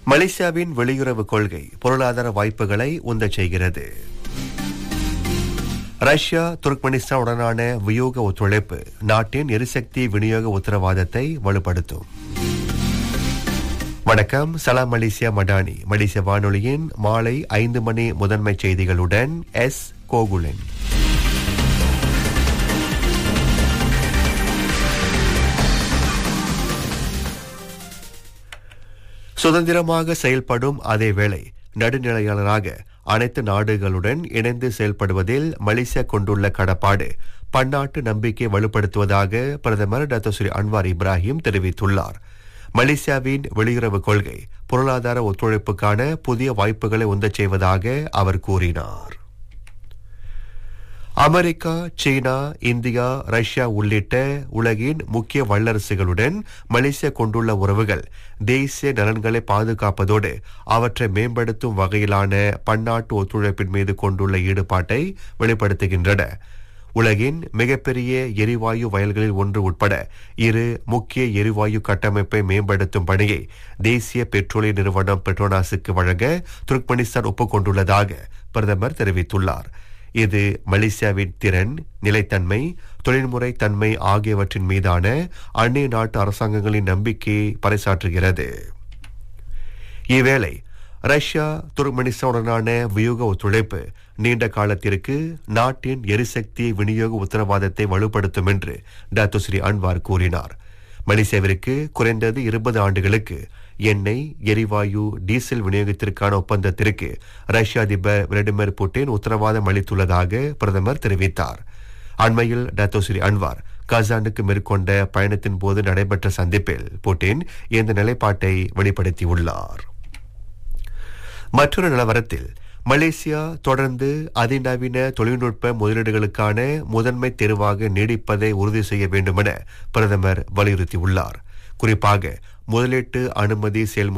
மலேசியாவின் வெளியுறவு கொள்கை பொருளாதார வாய்ப்புகளை உந்தச் செய்கிறது ரஷ்யா துர்க்மெனிஸ்தான் உடனான வியோக ஒத்துழைப்பு நாட்டின் எரிசக்தி விநியோக உத்தரவாதத்தை வலுப்படுத்தும் வணக்கம் சலாம் மலேசியா மடானி மலேசிய வானொலியின் மாலை ஐந்து மணி முதன்மை செய்திகளுடன் எஸ் கோகுலன் சுதந்திரமாக செயல்படும் அதே வேளை நடுநிலையாளராக அனைத்து நாடுகளுடன் இணைந்து செயல்படுவதில் மலேசியா கொண்டுள்ள கடப்பாடு பன்னாட்டு நம்பிக்கை வலுப்படுத்துவதாக பிரதமர் டாக்டர் ஸ்ரீ அன்வார் இப்ராஹிம் தெரிவித்துள்ளார் மலேசியாவின் வெளியுறவு கொள்கை பொருளாதார ஒத்துழைப்புக்கான புதிய வாய்ப்புகளை உந்தச் செய்வதாக அவர் கூறினார் அமெரிக்கா சீனா இந்தியா ரஷ்யா உள்ளிட்ட உலகின் முக்கிய வல்லரசுகளுடன் மலேசியா கொண்டுள்ள உறவுகள் தேசிய நலன்களை பாதுகாப்பதோடு அவற்றை மேம்படுத்தும் வகையிலான பன்னாட்டு ஒத்துழைப்பின் மீது கொண்டுள்ள ஈடுபாட்டை வெளிப்படுத்துகின்றன உலகின் மிகப்பெரிய எரிவாயு வயல்களில் ஒன்று உட்பட இரு முக்கிய எரிவாயு கட்டமைப்பை மேம்படுத்தும் பணியை தேசிய பெட்ரோலிய நிறுவனம் பெட்ரோனாஸுக்கு வழங்க துர்க்மெனிஸ்தான் ஒப்புக்கொண்டுள்ளதாக பிரதமர் தெரிவித்துள்ளார் இது மலேசியாவின் திறன் நிலைத்தன்மை தொழில்முறை தன்மை ஆகியவற்றின் மீதான அந்நிய நாட்டு அரசாங்கங்களின் நம்பிக்கையை பறைசாற்றுகிறது இவ்வேளை ரஷ்யா துர்க்மெனிஸ்தானுடனான வியூக ஒத்துழைப்பு நீண்ட காலத்திற்கு நாட்டின் எரிசக்தி விநியோக உத்தரவாதத்தை வலுப்படுத்தும் என்று டாக்டர் ஸ்ரீ அன்வார் கூறினார் மலேசியாவிற்கு குறைந்தது இருபது ஆண்டுகளுக்கு எண்ணெய் எரிவாயு டீசல் விநியோகத்திற்கான ஒப்பந்தத்திற்கு ரஷ்ய அதிபர் விளாடிமிர் புட்டின் உத்தரவாதம் அளித்துள்ளதாக பிரதமர் தெரிவித்தார் அண்மையில் டாக்டர் ஸ்ரீ அன்வார் கசானுக்கு மேற்கொண்ட பயணத்தின் போது நடைபெற்ற சந்திப்பில் புட்டின் இந்த நிலைப்பாட்டை வெளிப்படுத்தியுள்ளார் மற்றொரு நிலவரத்தில் மலேசியா தொடர்ந்து அதிநவீன தொழில்நுட்ப முதலீடுகளுக்கான முதன்மை தேர்வாக நீடிப்பதை உறுதி செய்ய வேண்டுமென பிரதமர் வலியுறுத்தியுள்ளார் குறிப்பாக முதலீட்டு அனுமதி செயல்முறை